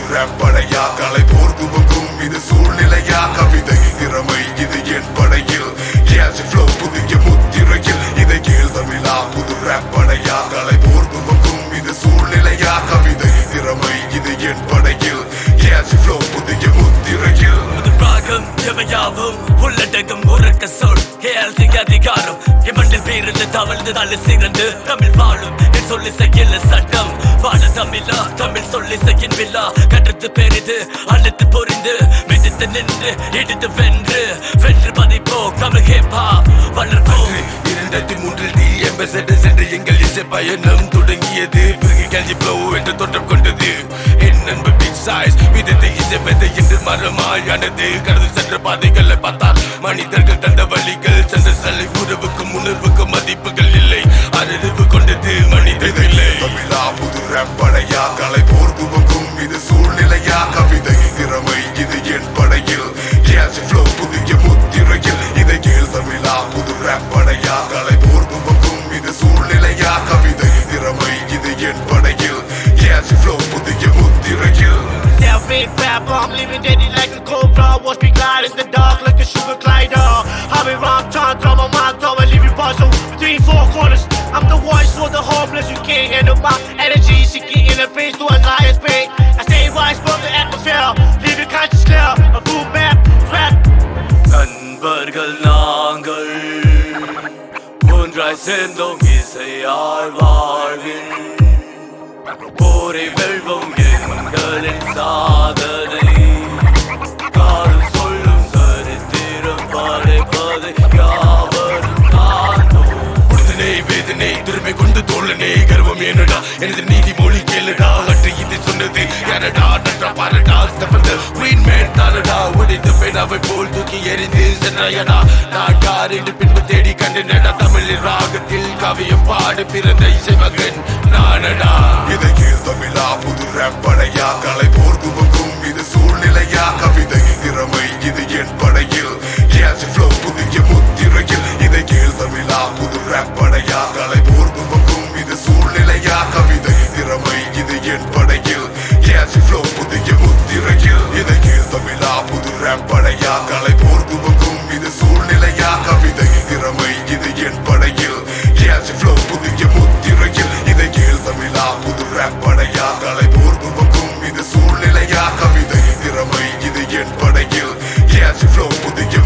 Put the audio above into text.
Rape படையா கலை போர் துவங்கும் இது சூழ்நிலையா கவிதை திறமை இது என் படையில் கேஷ் ஃப்ளோ புதிய முத்திரையில் இதை கேள் தமிழா புது ரேப் படையா கலை போர் துவங்கும் இது சூழ்நிலையா கவிதை திறமை இது என் படையில் கேஷ் ஃப்ளோ புதிய முத்திரையில் புது ராகம் எவையாவும் உள்ளடங்கும் உறக்க சொல் கேள்வி அதிகாரம் எமண்டில் பேருந்து தவழ்ந்து தலை சிறந்து தமிழ் வாழும் என் சொல்லி செய்யல சட்டம் வாழ தமிழா தமிழ் சொல்லி செய்யின் விழா கற்றுத்து பெரிது அழுத்து பொறிந்து மிதித்து நின்று இடித்து வென்று வென்று பதிப்போ தமிழ் ஹிப்ஹா வளர்ப்போம் இரண்டாயிரத்தி மூன்றில் டி எம்பசடர் சென்ற எங்கள் இசை பயணம் தொடங்கியது பிறகு கேள்வி ஃப்ளோ என்று தோற்றம் கொண்டது என் நண்பு பிக் சைஸ் விதத்தை இசை மெதை என்று மரமாயானது கடந்து சென்ற பாதைகளை பார்த்தால் மனிதர்கள் தந்த வழிகள் சென்ற சலை உறவுக்கும் உணர்வுக்கும் மதிப்புகள் இல்லை அறிவு கொண்டது மனிதர் இல்லை தமிழா புது ரேப் படையா கலை போர் துவங்கும் இது சூழ்நிலையா கவிதை திறமை இது என் படையில் கேஷ் ஃப்ளோ புதிய முத்திரையில் இதை கேள் தமிழா புது ரேப் படையா கலை போர் துவங்கும் இது சூழ்நிலையா கவிதை திறமை இது என் படையில் கேஷ் ஃப்ளோ புதிய முத்திரையில் Now big rap, I'm living daily like a cobra. Watch me glide in the dark like a sugar glider. I've been round town, throw my mind, throw my living puzzle between four corners. I'm the voice for the homeless. You can't handle my energy. Seeking in the face to a highest pain. I stay wise from the atmosphere, leaving conscious clear. A boom map, rap. நண்பர்கள் நாங்கள் ஒன்றாய் சேர்ந்தோம் இசையால் வாழ்வின் போரை வெல்வோம் எங்களின் சாதனை காலம் சொல்லும் சரித்திரம் படைப்பதை யாவரும் காண்போம் உறுதுணை வேதனை திறமை கொண்டு தோழனே கர்வம் என்னடா எனது நீதிமொழி கேளுடா அன்று இது சொன்னது எனடா நன்றா பாருடா ஸ்டெஃபன் குவீன் மேன் தானடா உடைத்த பேனாவை போல் தூக்கி எறிந்து சென்றாயடா நான் யார் என்று பின்பு தேடி கண்டனடா தமிழின் ராகத்தில் காவியம் பாடு பிறந்த இசை மகன் நானடா இதை கேள் தமிழா புது ரேப் படையா கலை போர் துவங்கும் இது சூழ்நிலையா கவிதை திறமை இது என் படையில் கேஷ் ஃப்ளோ புதிய முத்திரையில் இதை கேள் தமிழா புது ரேப் படையா கலை போர் துவங்கும் இது சூழ்நிலையா கவிதை திறமை இது என் படையில் கேஷ் ஃப்ளோ புதிய முத்திரையில் இதை கேள் தமிழா புது ரேப் படையா கலை போர் துவங்கும் இது சூழ்நிலையா கவிதை திறமை இது என் படையில் கேஷ் ஃப்ளோ புதிய முத்திரையில் இதை கேள் தமிழா புது ரேப் படையா கலை போர் துவங்கும் இது சூழ்நிலையா கவிதை திறமை இது என் படையில் கேஷ் ஃப்ளோ புதிய